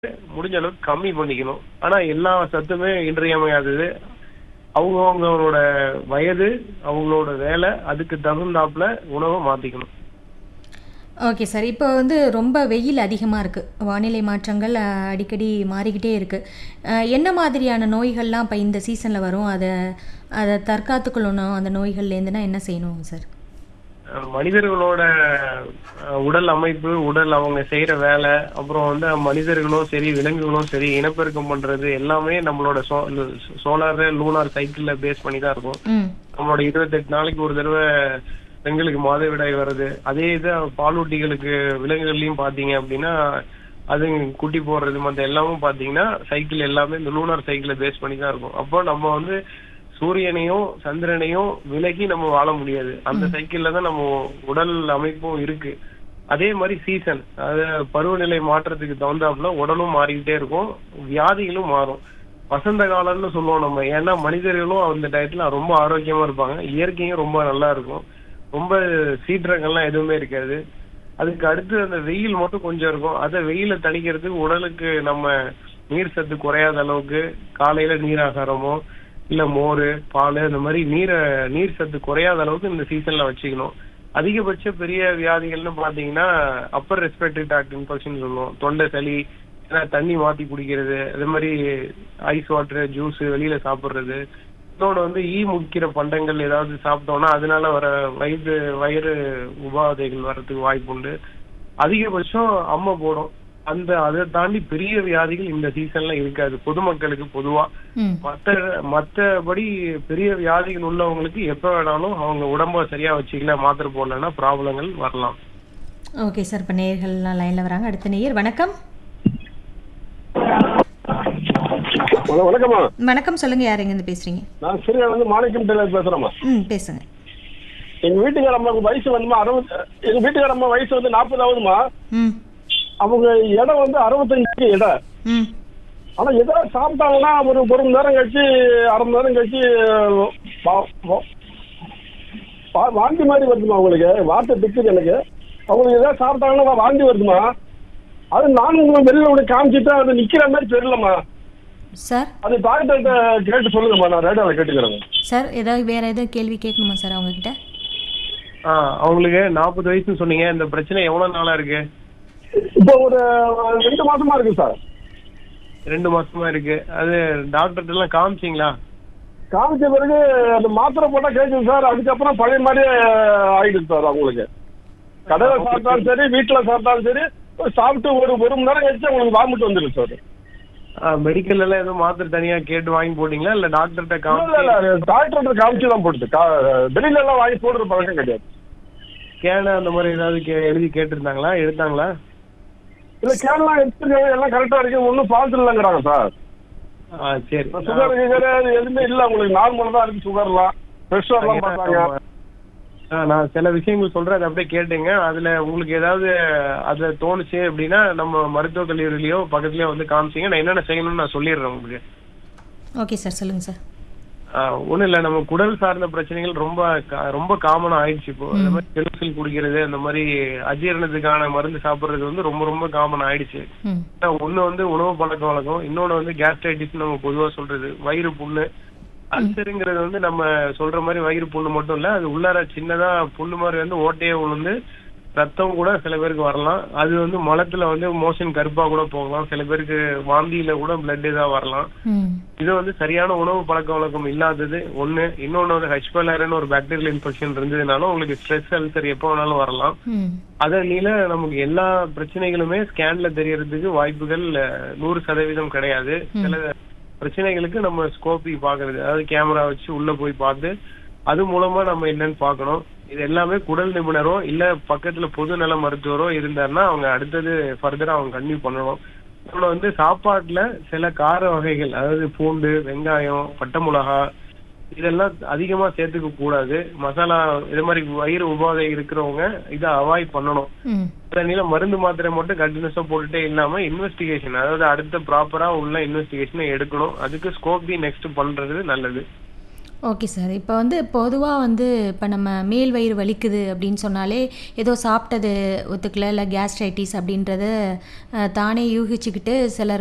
முடிஞ்ச அளவுக்கு கம்மி பண்ணிக்கணும் ஆனா எல்லா சத்துமே இன்றியமையாதது அவங்கவங்களோட வயது அவங்களோட வேலை அதுக்கு தகுந்தாப்புல உணவை மாத்திக்கணும் ஓகே சார் இப்போ வந்து ரொம்ப வெயில் அதிகமாக இருக்குது வானிலை மாற்றங்கள் அஹ், அடிக்கடி மாறிக்கிட்டே இருக்குது என்ன மாதிரியான நோய்கள்லாம் இப்போ இந்த சீசனில் வரும் அதை அதை தற்காத்துக்கொள்ளணும் அந்த நோய்கள்லேருந்துனா என்ன செய்யணும் சார் அஹ் மனிதர்களோட அஹ், உடல் அமைப்பு உடல் அவங்க செய்யற வேலை அப்புறம் வந்து மனிதர்களும் சரி விலங்குகளும் சரி இனப்பெருக்கம் பண்றது எல்லாமே நம்மளோட சோ சோலார் லூனார் சைக்கிள்ல பேஸ் பண்ணி தான் இருக்கும் ம் நம்மளோட இருபத்தெட்டு நாளைக்கு ஒரு தடவை பெண்களுக்கு மாதவிடாய் வருது அதே இது பாலூட்டிகளுக்கு விலங்குகள்லயும் பாத்தீங்க அப்படின்னா அது குட்டி போடுறது மத்த எல்லாமும் பாத்தீங்கன்னா சைக்கிள் எல்லாமே இந்த லூனார் சைக்கிளை பேஸ் பண்ணி தான் இருக்கும் அப்போ நம்ம வந்து சூரியனையும் சந்திரனையும் விலகி நம்ம வாழ முடியாது அந்த சைக்கிள்ல தான் நம்ம உடல் அமைப்பும் இருக்கு அதே மாதிரி சீசன் அது பருவநிலை மாற்றத்துக்கு தகுந்தாப்புல உடலும் மாறிக்கிட்டே இருக்கும் வியாதிகளும் மாறும் வசந்த காலம்னு சொல்லுவோம் நம்ம ஏன்னா மனிதர்களும் அந்த டயத்துல ரொம்ப ஆரோக்கியமா இருப்பாங்க இயற்கையும் ரொம்ப நல்லா இருக்கும் ரொம்ப சீற்றங்கள்லாம் எதுவுமே இருக்காது அதுக்கு அடுத்து அந்த வெயில் மட்டும் கொஞ்சம் இருக்கும் அதை வெயில தணிக்கிறதுக்கு உடலுக்கு நம்ம நீர் சத்து குறையாத அளவுக்கு காலையில நீர் ஆகாரமோ இல்ல மோர் பால் இந்த மாதிரி நீரை நீர் சத்து குறையாத அளவுக்கு இந்த சீசன்ல வச்சுக்கணும் அதிகபட்ச பெரிய வியாதிகள்னு பாத்தீங்கன்னா அப்பர் ரெஸ்பிரேட்டரி ட்ராக்ட் இன்ஃபெக்ஷன் சொல்லுவோம் தொண்டை சளி ஏன்னா தண்ணி மாத்தி குடிக்கிறது அதே மாதிரி ஐஸ் வாட்டர் ஜூஸ் வெளியில சாப்பிடுறது இன்னொன்று வந்து ஈ முக்கிற பண்டங்கள் ஏதாவது சாப்பிட்டோம்னா அதனால வர வயிறு வயிறு உபாதைகள் வர்றதுக்கு வாய்ப்பு உண்டு அதிகபட்சம் அம்மை போடும் அந்த அதை தாண்டி பெரிய வியாதிகள் இந்த சீசன்ல இருக்காது பொதுமக்களுக்கு பொதுவா ம் மத்த மத்தபடி பெரிய வியாதிகள் உள்ளவங்களுக்கு எப்ப வேணாலும் அவங்க உடம்ப சரியா வச்சுக்கல மாத்திரை போடலன்னா ப்ராப்ளங்கள் வரலாம் ஓகே சார் இப்போ நேயர்கள்லாம் லைனில் வராங்க அடுத்த நேயர் வணக்கம் ஹலோ வணக்கம்மா வணக்கம் சொல்லுங்கள் யார் எங்கேருந்து பேசுகிறீங்க நான் சிறுகால வந்து மாணிக்கம் டெய்லர் பேசுறேம்மா ம் பேசுங்க எங்க வீட்டுக்கார அம்மாவுக்கு வயசு வந்துமா அறுபது எங்க வீட்டுக்கார அம்மா வயசு வந்து நாற்பதாவதுமா ம் அவங்க இடம் வந்து அறுபத்தஞ்சு இடம் ம் ஆனா ஏதாவது சாப்பிட்டாங்கன்னா ஒரு ஒரு மணி நேரம் கழிச்சு அரை மணி நேரம் கழிச்சு வா- வா- வா- வாந்தி மாதிரி வருதுமா அவங்களுக்கு வார்த்தை திக்குது எனக்கு அவங்களுக்கு ஏதாவது சாப்பிட்டாங்கன்னா வா- வாந்தி வருதுமா அது நானும் உங்களை வெளியில விட காமிச்சிட்டு அது நிக்கிற மாதிரி தெரியலம்மா சார் அது டாக்டர்கிட்ட கேட்டு சொல்லுங்கம்மா நான் ரேடாவில் கேட்டுக்கிறேன் சார் ஏதாவது வேறு ஏதாவது கேள்வி கேட்கணுமா சார் அவங்கக்கிட்ட ஆஹ் அவங்களுக்கு நாற்பது வயசுன்னு சொன்னீங்க இந்த பிரச்சனை எவ்வளவு நாளா இருக்கு இப்போ ஒரு ரெண்டு மாசமா இருக்கு சார் ரெண்டு மாசமா இருக்கு அது டாக்டர்கிட்ட எல்லாம் காமிச்சீங்களா காமிச்ச பிறகு அந்த மாத்திரை போட்டா கேட்குது சார் அதுக்கப்புறம் பழைய மாதிரியே ஆயிடுது சார் அவங்களுக்கு கடையில சாப்பிட்டாலும் சரி வீட்டுல சாப்பிட்டாலும் சரி சாப்பிட்டு ஒரு ஒரு மணி நேரம் கழிச்சு அவங்களுக்கு வாமிட்டு வந்துடும் சார் மெடிக்கல் எல்லாம் எதுவும் மாத்திரை தனியா கேட்டு வாங்கி போட்டீங்களா இல்ல டாக்டர்கிட்ட இல்ல காமிச்சு இல்ல டாக்டர் காமிச்சு தான் போட்டுது கா- வெளியில எல்லாம் வாங்கி போடுற பழக்கம் கிடையாது ஸ்கேன் அந்த மாதிரி ஏதாவது கே- எழுதி கேட்டிருந்தாங்களா எடுத்தாங்களா இல்ல கேன்லாம் எடுத்துருக்காங்க எல்லாம் கரெக்டா இருக்கு ஒன்றும் ஃபால்ட் இல்லைங்கிறாங்க சார் ஆ, சரி சுகர் கிகர் எதுவுமே இல்ல உங்களுக்கு நார்மலா தான் இருக்கு சுகர்லாம் ப்ரெஷர்லாம் பார்த்தாங்க ஆ, நான் சில விஷயங்கள் சொல்றேன் அதை அப்படியே கேட்டுங்க அதுல உங்களுக்கு ஏதாவது அது தோணுச்சு அப்படின்னா நம்ம மருத்துவக் கல்லூரியிலயோ பக்கத்துலயோ வந்து காமிச்சீங்க நான் என்னென்ன செய்யணும்னு நான் சொல்லிடுறேன் உங்களுக்கு ஓகே சார் சொல்லுங்கள் சார் ஒன்றும் இல்லை நம்ம குடல் சார்ந்த பிரச்சனைகள் ரொம்ப கா- ரொம்ப காமனா ஆயிடுச்சு இப்போ அந்த மாதிரி கெமிக்கல் குடிக்கிறது அந்த மாதிரி அஜீரணத்துக்கான மருந்து சாப்பிடுறது வந்து ரொம்ப ரொம்ப காமன் ஆயிடுச்சு ம் ஒண்ணு வந்து உணவு பழக்க வழக்கம் இன்னொன்னு வந்து கேஸ்ட்ரைட்டிஸ் நம்ம பொதுவா சொல்றது வயிறு புண்ணு அல்சருங்கிறது வந்து நம்ம சொல்ற மாதிரி வயிறு புண்ணு மட்டும் இல்ல அது உள்ளார சின்னதா புண்ணு மாதிரி வந்து ஓட்டையே விழுந்து ரத்தம் கூட சில பேருக்கு வரலாம் அது வந்து மலத்துல வந்து மோஷன் கருப்பா கூட போகலாம் சில பேருக்கு வாந்தியில கூட பிளட் இதா வரலாம் ம் இது வந்து சரியான உணவு பழக்க வழக்கம் இல்லாதது ஒண்ணு இன்னொன்னு வந்து ஹெச்பெலர்னு ஒரு பாக்டீரியல் இன்ஃபெக்ஷன் இருந்ததுனாலும் உங்களுக்கு ஸ்ட்ரெஸ் அல்சர் எப்போ வேணாலும் வரலாம் ம் அதனால நமக்கு எல்லா பிரச்சனைகளுமே ஸ்கேன்ல தெரியறதுக்கு வாய்ப்புகள் அஹ், நூறு சதவீதம் கிடையாது சில பிரச்சனைகளுக்கு நம்ம ஸ்கோப்பி பாக்குறது அதாவது கேமரா வச்சு உள்ள போய் பார்த்து அது மூலமா நம்ம என்னன்னு பார்க்கணும் இது எல்லாமே குடல் நிபுணரோ இல்ல பக்கத்துல பொது நல மருத்துவரோ இருந்தாருன்னா அவங்க அடுத்தது ஃபர்தரா அவங்க கன்டினியூ பண்ணணும் இன்னொன்னு வந்து சாப்பாட்டுல சில கார வகைகள் அதாவது பூண்டு வெங்காயம் பட்டை மிளகா இதெல்லாம் அதிகமா சேர்த்துக்க கூடாது மசாலா இது மாதிரி வயிறு உபாதை இருக்கிறவங்க இதை அவாய்ட் பண்ணணும் ம் அதனால மருந்து மாத்திரை மட்டும் கண்டினியூஸா போட்டுட்டே இல்லாம இன்வெஸ்டிகேஷன் அதாவது அடுத்த ப்ராப்பரா உள்ள இன்வெஸ்டிகேஷனை எடுக்கணும் அதுக்கு ஸ்கோப் தி நெக்ஸ்ட் பண்றது நல்லது ஓகே சார் இப்போ வந்து பொதுவாக வந்து இப்போ நம்ம மேல் வயிறு வலிக்குது அப்படின்னு சொன்னாலே ஏதோ சாப்பிட்டது ஒத்துக்கல இல்லை கேஸ்ட்ரைட்டிஸ் அப்படின்றத அஹ், தானே யூகிச்சுக்கிட்டு சிலர்